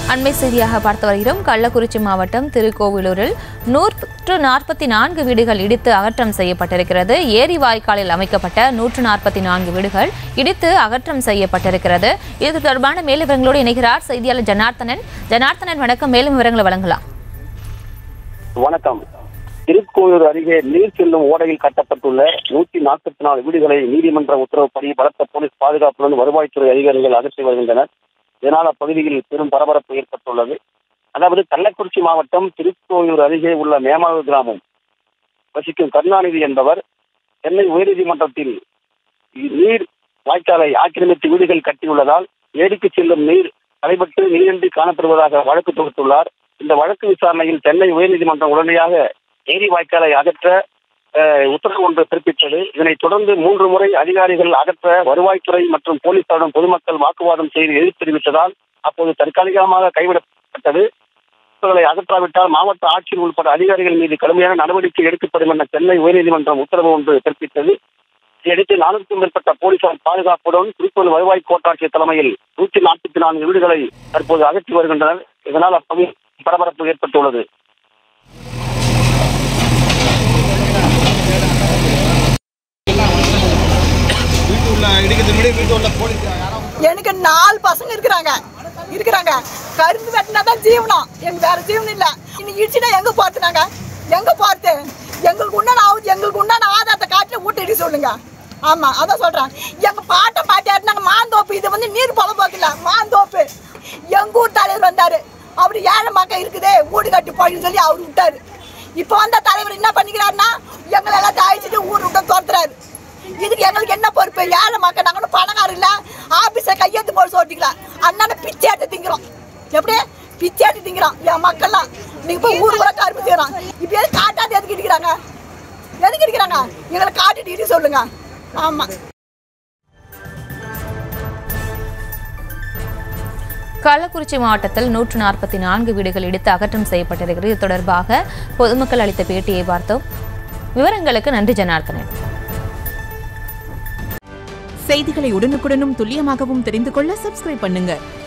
அண்மை செய்தியாக பார்த்து வருகிறோம் கள்ளக்குறிச்சி மாவட்டம் திருக்கோவிலூரில் நூற்று நாற்பத்தி நான்கு வீடுகள் இடித்து அகற்றம் செய்யப்பட்டிருக்கிறது ஏரி வாய்க்காலில் அமைக்கப்பட்ட நூற்று நாற்பத்தி நான்கு வீடுகள் இடித்து அகற்றம் செய்யப்பட்டிருக்கிறது இது தொடர்பான மேலும் விவரங்களோடு இணைகிறார் செய்தியாளர் ஜனார்த்தனன் ஜனார்த்தனன் வணக்கம் மேலும் விவரங்களை வழங்கலாம் வணக்கம் திருக்கோயிலூர் அருகே நீர் செல்லும் ஓடையில் கட்டப்பட்டுள்ள நூற்றி நாற்பத்தி நாலு வீடுகளை நீதிமன்ற உத்தரவுப்படி பலத்த போலீஸ் பாதுகாப்புடன் வருவாய்த்துறை அதிகாரிகள் அகற்றி வருகின்றனர் இதனால் அப்பகுதியில் பெரும் பரபரப்பு ஏற்பட்டுள்ளது அதாவது கள்ளக்குறிச்சி மாவட்டம் திருக்கோயிலூர் அருகே உள்ள மேமாவு கிராமம் வசிக்கும் கருணாநிதி என்பவர் சென்னை உயர்நீதிமன்றத்தில் நீர் வாய்க்காலை ஆக்கிரமித்து வீடுகள் கட்டியுள்ளதால் ஏரிக்கு செல்லும் நீர் தடைபட்டு நீரின்றி காணப்படுவதாக வழக்கு தொடுத்துள்ளார் இந்த வழக்கு விசாரணையில் சென்னை உயர்நீதிமன்றம் உடனடியாக ஏரி வாய்க்காலை அகற்ற அஹ், உத்தரவு ஒன்று பிறப்பித்தது இதனைத் தொடர்ந்து மூன்று முறை அதிகாரிகள் அகற்ற வருவாய்த்துறை மற்றும் போலீசாருடன் பொதுமக்கள் வாக்குவாதம் செய்து எதிர்ப்பு தெரிவித்ததால் அப்போது தற்காலிகமாக கைவிடப்பட்டது இவர்களை அகற்றாவிட்டால் மாவட்ட ஆட்சியர் உட்பட அதிகாரிகள் மீது கடுமையான நடவடிக்கை எடுக்கப்படும் என சென்னை உயர்நீதிமன்றம் உத்தரவு ஒன்று பிறப்பித்தது இதையடுத்து நானூறுக்கும் மேற்பட்ட போலீசார் பாதுகாப்புடன் திருப்பூர் வருவாய் கோட்டாட்சியர் தலைமையில் நூற்றி நாற்பத்தி நான்கு வீடுகளை தற்போது அகற்றி வருகின்றனர் இதனால் அப்பகுதி பரபரப்பு ஏற்பட்டுள்ளது வீட்டுள்ள இடிக்கிறது முன்னாடி வீட்டு உள்ள போலீஸ் யாராவது எனக்கு நாலு பசங்க இருக்கிறாங்க இருக்கிறாங்க கரும்பு வெட்டினா தான் ஜீவனம் எங்க வேற ஜீவனம் இல்ல இன்னைக்கு இடிச்சுனா எங்க போறது நாங்க எங்க போறது எங்களுக்கு உண்டான ஆகுது எங்களுக்கு உண்டான ஆதாரத்தை காட்டில வீட்டு இடி சொல்லுங்க ஆமா அதான் சொல்றேன் எங்க பாட்டம் பாட்டியாரு நாங்க மாந்தோப்பு இது வந்து நீர் பொழப்போக்கல மாந்தோப்பு எங்க ஊர் தலைவர் வந்தாரு அவர் ஏழை மக்கள் இருக்குதே வீடு கட்டி போயின்னு சொல்லி அவர் விட்டாரு இப்போ வந்த தலைவர் என்ன பண்ணிக்கிறாருன்னா எங்களை எல்லாம் தாய்ச்சிட்டு ஊர் விட்டு துரத்துறாரு இதுக்கு எங்களுக்கு என்ன பொறுப்பு ஏழை மக்கள் நாங்கள் ஒன்றும் பணக்காரர் இல்லை ஆஃபீஸை கையெழுத்து போட்டு சொல்லிக்கலாம் அதனால பிச்சை எடுத்து திங்கிறோம் எப்படி பிச்சை எடுத்து திங்கிறோம் என் மக்கள்லாம் நீங்கள் போய் ஊர் கூட கருப்பு செய்கிறோம் இப்போ எது காட்டாது எதுக்கு இடிக்கிறாங்க எதுக்கு இடிக்கிறாங்க எங்களை காட்டிட்டு இடி சொல்லுங்க ஆமாம் கள்ளக்குறிச்சி மாவட்டத்தில் நூற்று நாற்பத்தி நான்கு வீடுகள் இடித்து அகற்றம் செய்யப்பட்டிருக்கிறது இது தொடர்பாக பொதுமக்கள் அளித்த பேட்டியை பார்த்தோம் விவரங்களுக்கு நன்றி ஜனார்த்தனன் செய்திகளை உடனுக்குடனும் துல்லியமாகவும் தெரிந்து கொள்ள சப்ஸ்கிரைப் பண்ணுங்க